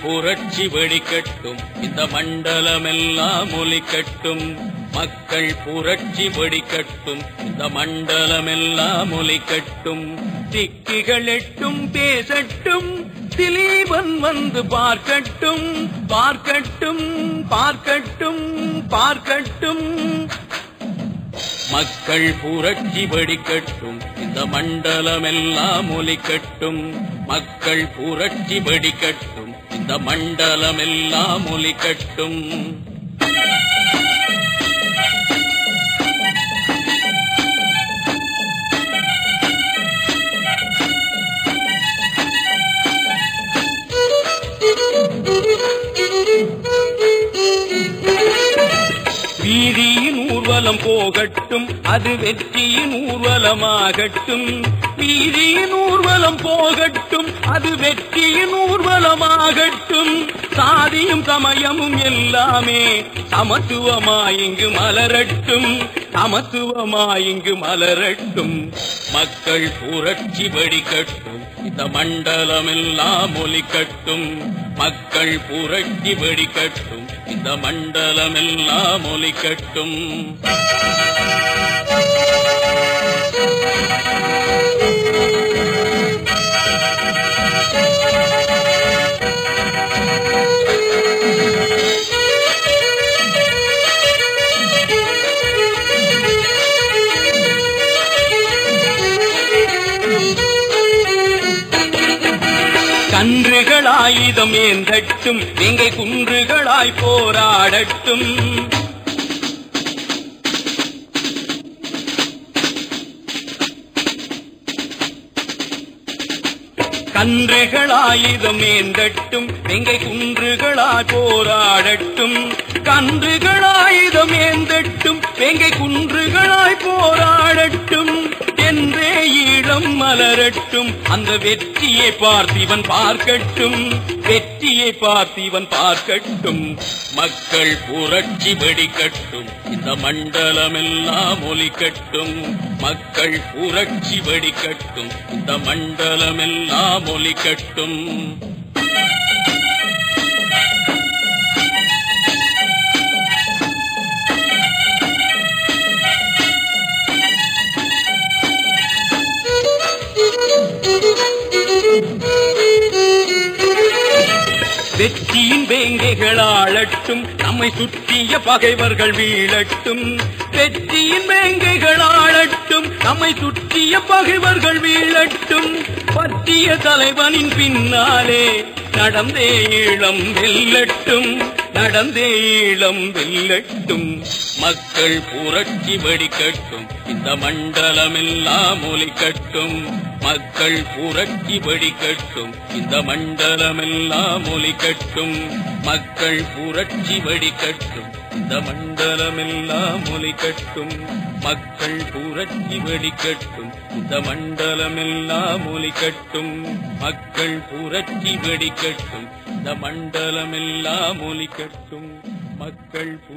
புரட்சி வெடிக்கட்டும் இந்த மண்டலமெல்லாம் ஒலிக்கட்டும் மக்கள் புரட்சி வெடிக்கட்டும் இந்த மண்டலமெல்லாம் ஒலிக்கட்டும் திக்கிகள் எட்டும் பேசட்டும் திலீபன் வந்து பார்க்கட்டும் பார்க்கட்டும் பார்க்கட்டும் பார்க்கட்டும் மக்கள் புரட்சி வெடிக்கட்டும் இந்த மண்டலமெல்லாம் ஒலிக்கட்டும் மக்கள் புரட்சி வெடிக்கட்டும் இந்த மண்டலமெல்லாம் ஒலிக்கட்டும் வீதியின் ஊர்வலம் போகட்டும் அது வெற்றியின் ஊர்வலமாகட்டும் வீதியின் ஊர்வலம் போகட்டும் அது வெற்றியின் ஊர்வலமாகட்டும் சாதியும் சமயமும் எல்லாமே சமத்துவமாயிங்கு மலரட்டும் சமத்துவமாயிங்கு மலரட்டும் மக்கள் புரட்சி வெடிக்கட்டும் இந்த மண்டலமெல்லாம் ஒலிக்கட்டும் மக்கள் புரட்சி வெடிக்கட்டும் இந்த மண்டலமெல்லாம் ஒலிக்கட்டும் கன்றுகள் ஆயுதம் ஏந்தட்டும் எங்கை குன்றுகளாய் போராடட்டும் கன்றுகள் ஆயுதம் ஏந்தட்டும் எங்கை குன்றுகளாய் போராடட்டும் கன்றுகள் ஆயுதம் ஏந்தட்டும் எங்கை குன்றுகளாய் போராடட்டும் என்றே ஈழம் மலரட்டும் அந்த வெற்றியை பார்த்திவன் பார்க்கட்டும் வெற்றியை பார்த்திவன் பார்க்கட்டும் மக்கள் புரட்சி வெடிக்கட்டும் இந்த மண்டலமெல்லாம் ஒலிக்கட்டும் மக்கள் புரட்சி வெடிக்கட்டும் இந்த மண்டலமெல்லாம் ஒலிக்கட்டும் வெற்றியின் வேங்கைகள் ஆளட்டும் நம்மை சுற்றிய பகைவர்கள் வீழட்டும் வெற்றியின் வேங்கைகள் ஆளட்டும் நம்மை சுற்றிய பகைவர்கள் வீழட்டும் பற்றிய தலைவனின் பின்னாலே நடந்தே ஈழம் வெல்லட்டும் நடந்தே ஈழம் வெல்லட்டும் மக்கள் புரட்சி வெடிக்கட்டும் இந்த மண்டலமெல்லாம் ஒலிக்கட்டும் மக்கள் புரட்சி வெடிக்கட்டும் இந்த மண்டலமெல்லாம் ஒலிக்கட்டும் மக்கள் புரட்சி வெடிக்கட்டும் இந்த மண்டலமெல்லாம் ஒலிக்கட்டும் மக்கள் புரட்சி வெடிக்கட்டும் இந்த மண்டலமெல்லாம் ஒலிக்கட்டும் மக்கள் புரட்சி வெடிக்கட்டும் இந்த மண்டலமெல்லாம் ஒலிக்கட்டும் மக்கள் பு-